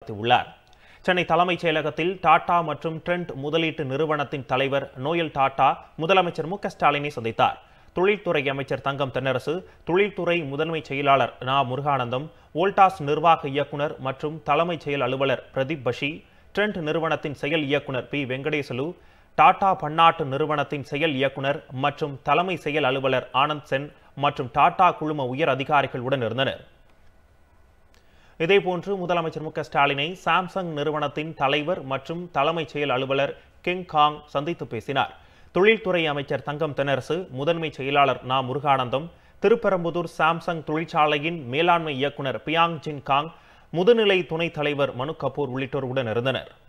நடத்தியுள்ளார் சென்னை தலைமைச் செயலகத்தில் டாடா மற்றும் ட்ரெண்ட் முதலீட்டு நிறுவனத்தின் தலைவர் நோயல் டாடா முதலமைச்சர் மு க ஸ்டாலினை சந்தித்தார் தொழில்துறை அமைச்சர் தங்கம் தென்னரசு தொழில்துறை முதன்மை செயலாளர் நா முருகானந்தம் வோல்டாஸ் நிர்வாக இயக்குனர் மற்றும் தலைமைச் செயல் அலுவலர் பிரதீப் பஷி ட்ரெண்ட் நிறுவனத்தின் செயல் இயக்குனர் பி வெங்கடேசலு டாடா பன்னாட்டு நிறுவனத்தின் செயல் இயக்குனர் மற்றும் தலைமை செயல் அலுவலர் ஆனந்த் சென் மற்றும் டாடா குழும உயர் அதிகாரிகள் உடன் இருந்தனர் இதேபோன்று முதலமைச்சர் மு க ஸ்டாலினை சாம்சங் நிறுவனத்தின் தலைவர் மற்றும் தலைமைச் செயல் அலுவலர் கிங் காங் சந்தித்து பேசினார் தொழில்துறை அமைச்சர் தங்கம் தென்னரசு முதன்மை செயலாளர் நா முருகானந்தம் திருப்பரம்புதூர் சாம்சங் தொழிற்சாலையின் மேலாண்மை இயக்குனர் பியாங் ஜின் காங் முதுநிலை துணைத் தலைவர் மனு கபூர் உள்ளிட்டோர் உடன் இருந்தனர்